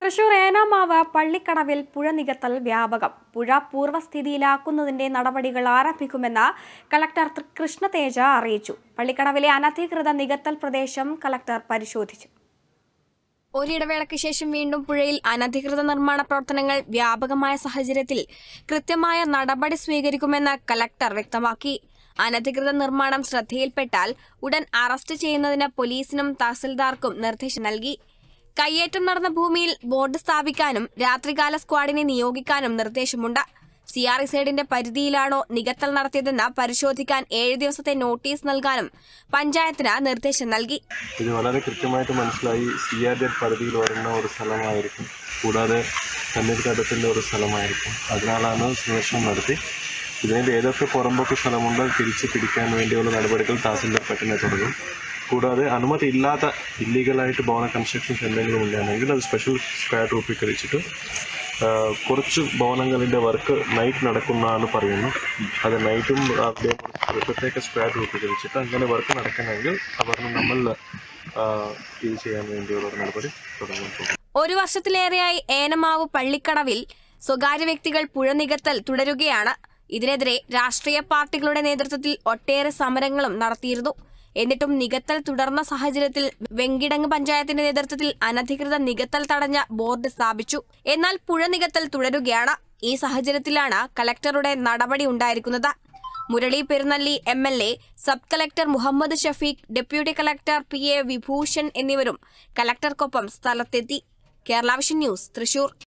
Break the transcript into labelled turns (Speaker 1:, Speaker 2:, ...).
Speaker 1: തൃശൂർ ഏനാമാവ് പള്ളിക്കടവിൽ പുഴ നികത്തൽ വ്യാപകം പുഴ പൂർവ്വസ്ഥിതിയിലാക്കുന്നതിന്റെ നടപടികൾ ആരംഭിക്കുമെന്ന് കളക്ടർ തൃ- കൃഷ്ണതേജ അറിയിച്ചു പള്ളിക്കടവിലെ അനധികൃത നികത്തൽ പ്രദേശം കളക്ടർ പരിശോധിച്ചു ഒരിടവേളയ്ക്ക് ശേഷം വീണ്ടും പുഴയിൽ അനധികൃത നിർമ്മാണ പ്രവർത്തനങ്ങൾ വ്യാപകമായ സാഹചര്യത്തിൽ കൃത്യമായ നടപടി സ്വീകരിക്കുമെന്ന് കലക്ടർ വ്യക്തമാക്കി അനധികൃത നിർമ്മാണം ശ്രദ്ധയിൽപ്പെട്ടാൽ ഉടൻ അറസ്റ്റ് ചെയ്യുന്നതിന് പോലീസിനും തഹസിൽദാർക്കും നിർദ്ദേശം നൽകി കയ്യേറ്റം നടന്ന ഭൂമിയിൽ ബോർഡ് സ്ഥാപിക്കാനും രാത്രികാല സ്ക്വാഡിനെ നിയോഗിക്കാനും നിർദ്ദേശമുണ്ട് സി ആർ ഇസൈഡിന്റെ പരിധിയിലാണോ നികത്തൽ നടത്തിയതെന്ന് പരിശോധിക്കാൻ ഏഴ് ദിവസത്തെ നോട്ടീസ് നൽകാനും പഞ്ചായത്തിന് നിർദ്ദേശം നൽകി
Speaker 2: ഇത് വളരെ കൃത്യമായിട്ട് മനസ്സിലായി സി ആർ ഡി പരിധിയിൽ വരുന്ന ഒരു സ്ഥലമായിരിക്കും കൂടാതെ തണ്ണീർത്തടത്തിൻ്റെ ഒരു സ്ഥലമായിരിക്കും അതിനാലാണ് സുരക്ഷണം നടത്തി ഇതിൻ്റെ ഏതൊക്കെ പുറമ്പോക്ക് സ്ഥലമുണ്ടോ തിരിച്ച് പിടിക്കാൻ വേണ്ടിയുള്ള നടപടികൾ തഹസിൽദാർ പെട്ടെന്ന് തുടങ്ങും കൂടാതെ അനുമതി ഇല്ലാത്ത ഇല്ലീഗലായിട്ട് ഭവന കൺസ്ട്രക്ഷൻസ് എന്തെങ്കിലും ഉണ്ടെങ്കിൽ അത് സ്പെഷ്യൽ സ്ക്വയർ രൂപീകരിച്ചിട്ട് ആ, കുറച്ച് ഭവനങ്ങളിൻ്റെ വർക്ക് നൈറ്റ് നടക്കുന്നതാണ് പറയുന്നു അത് നൈറ്റും ഒരു പ്രത്യേക സ്ക്വയർ രൂപീകരിച്ചിട്ട് അങ്ങനെ വർക്ക് നടക്കണമെങ്കിൽ അവർക്ക് നമ്മൾ ആ, ഇത് ചെയ്യാൻ വേണ്ടിയുള്ള ഒരു നടപടി തുടങ്ങാൻ പോകും
Speaker 1: ഒരു വർഷത്തിലേറെയായി ഏനമാവ് പള്ളിക്കടവിൽ സ്വകാര്യ വ്യക്തികൾ പുഴ നികത്തൽ തുടരുകയാണ് ഇതിനെതിരെ രാഷ്ട്രീയ പാർട്ടികളുടെ നേതൃത്വത്തിൽ ഒട്ടേറെ സമരങ്ങളും നടത്തിയിരുന്നു എന്നിട്ടും നികത്തൽ തുടർന്ന സാഹചര്യത്തിൽ വെങ്കിടങ്ങ് പഞ്ചായത്തിന്റെ നേതൃത്വത്തിൽ അനധികൃത നികത്തൽ തടഞ്ഞ ബോർഡ് സ്ഥാപിച്ചു എന്നാൽ പുഴ നികത്തൽ തുടരുകയാണ് ഈ സാഹചര്യത്തിലാണ് കലക്ടറുടെ നടപടി ഉണ്ടായിരിക്കുന്നത് Murali Perunnelli M L A sub collector Muhammad Shafeeq deputy collector P A Vibhushan എന്നിവരും കലക്ടർക്കൊപ്പം സ്ഥലത്തെത്തി കേരള വിഷൻ ന്യൂസ് തൃശൂർ